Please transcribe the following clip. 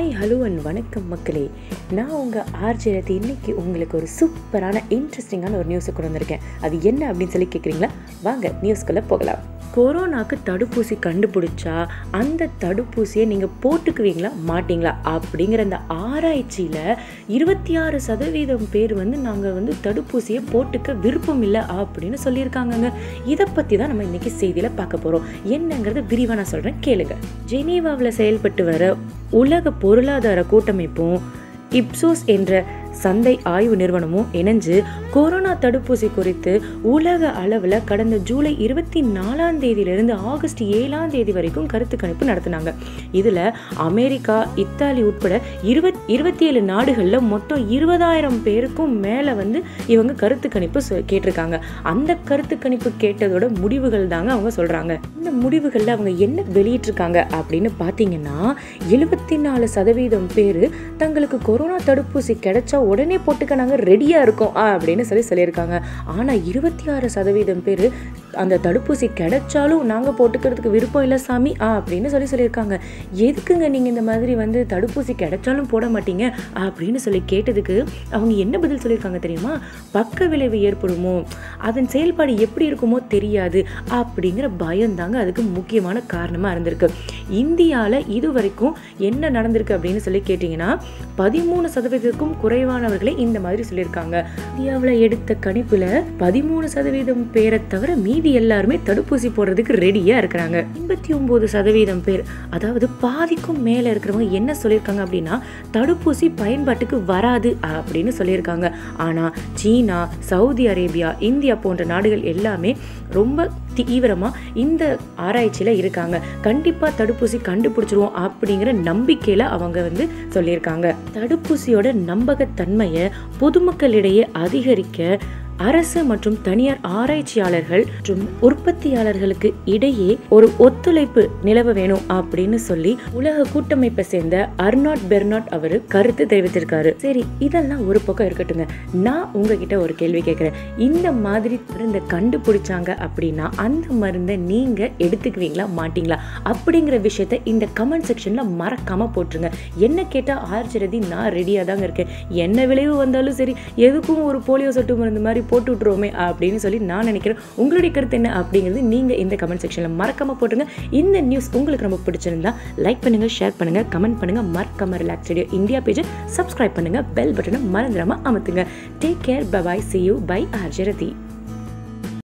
hi hello and வணக்கம் மக்களே நான் உங்கள் ஆர்ஜரத்தி இன்னைக்கு உங்களுக்கு ஒரு சூப்பரான இன்ட்ரெஸ்டிங்கான ஒரு நியூஸை கொண்டு வந்திருக்கேன் அது என்ன அப்படின்னு சொல்லி கேட்குறீங்களா வாங்க நியூஸ்குள்ளே போகலாம் கொரோனாக்கு தடுப்பூசி கண்டுபிடிச்சா அந்த தடுப்பூசியை நீங்கள் போட்டுக்குவீங்களா மாட்டீங்களா அப்படிங்கிற அந்த ஆராய்ச்சியில் இருபத்தி ஆறு சதவீதம் பேர் வந்து நாங்கள் வந்து தடுப்பூசியை போட்டுக்க விருப்பம் இல்லை அப்படின்னு சொல்லியிருக்காங்கங்க இதை பற்றி தான் நம்ம இன்னைக்கு செய்தியில் பார்க்க போகிறோம் என்னங்கிறத விரிவாக நான் சொல்கிறேன் கேளுங்க ஜெனீவாவில் செயல்பட்டு வர உலக பொருளாதார கூட்டமைப்பும் இப்சோஸ் என்ற சந்தை ஆய்வு நிறுவனமும் இணைஞ்சு கொரோனா தடுப்பூசி குறித்து உலக அளவில் கடந்த ஜூலை இருபத்தி நாலாம் தேதியிலிருந்து ஆகஸ்ட் ஏழாம் தேதி வரைக்கும் கருத்து கணிப்பு நடத்தினாங்க இதில் அமெரிக்கா இத்தாலி உட்பட இருபத் இருபத்தி ஏழு நாடுகளில் மொத்தம் இருபதாயிரம் பேருக்கும் மேலே வந்து இவங்க கருத்து கணிப்பு சொ- கேட்டிருக்காங்க அந்த கருத்து கணிப்பு கேட்டதோட முடிவுகள் தாங்க அவங்க சொல்கிறாங்க இந்த முடிவுகளில் அவங்க என்ன வெளியிட்டிருக்காங்க அப்படின்னு பார்த்தீங்கன்னா எழுபத்தி நாலு சதவீதம் பேர் தங்களுக்கு கொரோனா தடுப்பூசி கிடைச்சா உடனே போட்டுக்க நாங்கள் ரெடியாக இருக்கோம் ஆ, அப்படின்னு சொல்லி சொல்லியிருக்காங்க ஆனால் இருபத்தி ஆறு சதவீதம் பேர் அந்த தடுப்பூசி கிடைச்சாலும் நாங்கள் போட்டுக்கிறதுக்கு விருப்பம் இல்லை சாமி ஆ அப்படின்னு சொல்லி சொல்லியிருக்காங்க எதுக்குங்க நீங்கள் இந்த மாதிரி வந்து தடுப்பூசி கிடைச்சாலும் போட மாட்டீங்க அப்படின்னு சொல்லி கேட்டதுக்கு அவங்க என்ன பதில் சொல்லியிருக்காங்க தெரியுமா பக்க விளைவு ஏற்படுமோ அதன் செயல்பாடு எப்படி இருக்குமோ தெரியாது அப்படிங்கிற பயம்தாங்க அதுக்கு முக்கியமான காரணமாக இருந்திருக்கு இந்தியாவில் இது வரைக்கும் என்ன நடந்திருக்கு அப்படின்னு சொல்லி கேட்டிங்கன்னா பதிமூணு சதவீதத்துக்கும் குறைவானவர்களே இந்த மாதிரி சொல்லியிருக்காங்க இந்தியாவில் எடுத்த கணிப்பில் பதிமூணு சதவீதம் பேரை தவிர மீதி எல்லாருமே தடுப்பூசி போடுறதுக்கு ரெடியாக இருக்கிறாங்க எண்பத்தி ஒம்பது சதவீதம் பேர் அதாவது பாதிக்கும் மேலே இருக்கிறவங்க என்ன சொல்லியிருக்காங்க அப்படின்னா தடுப்பூசி பயன்பாட்டுக்கு வராது அப்படின்னு சொல்லியிருக்காங்க ஆனால் சீனா சவுதி அரேபியா இந்தியா போன்ற நாடுகள் எல்லாமே ரொம்ப தீவிரமாக இந்த ஆராய்ச்சியில் இருக்காங்க கண்டிப்பாக தடுப்பூசி கண்டுபிடிச்சிருவோம் அப்படிங்கிற நம்பிக்கையில் அவங்க வந்து சொல்லியிருக்காங்க தடுப்பூசியோட நம்பகத்தன்மையை பொதுமக்களிடையே அதிகரிக்க அரசு மற்றும் தனியார் ஆராய்ச்சியாளர்கள் மற்றும் உற்பத்தியாளர்களுக்கு இடையே ஒரு ஒத்துழைப்பு நிலவ வேணும் அப்படின்னு சொல்லி உலக கூட்டமைப்பை சேர்ந்த அர்னாட் பெர்னாட் அவர் கருத்து தெரிவித்திருக்காரு சரி இதெல்லாம் ஒரு பக்கம் இருக்கட்டுங்க நான் உங்ககிட்ட ஒரு கேள்வி கேட்குறேன் இந்த மாதிரி மருந்தை கண்டுபிடிச்சாங்க அப்படின்னா அந்த மருந்தை நீங்க எடுத்துக்குவீங்களா மாட்டீங்களா அப்படிங்கிற விஷயத்த இந்த கமெண்ட் செக்ஷன்ல மறக்காம போட்டுருங்க என்ன கேட்டா ஆர்ஜரதி நான் ரெடியாக தாங்க இருக்கேன் என்ன விளைவு வந்தாலும் சரி எதுக்கும் ஒரு போலியோ சொட்டு மருந்து மாதிரி போட்டு விட்டுருவோமே அப்படின்னு சொல்லி நான் நினைக்கிறேன் உங்களுடைய கருத்து என்ன அப்படிங்கிறது நீங்க இந்த கமெண்ட் செக்ஷன்ல மறக்காம போட்டுருங்க இந்த நியூஸ் உங்களுக்கு ரொம்ப பிடிச்சிருந்தா லைக் பண்ணுங்க ஷேர் பண்ணுங்க கமெண்ட் பண்ணுங்க மறக்காம ரிலாக்ஸ் ரேடியோ இந்தியா பேஜை சப்ஸ்கிரைப் பண்ணுங்க பெல் பட்டனை மறந்துடாம அமுத்துங்க take care bye bye see you bye ஆர்ஜரதி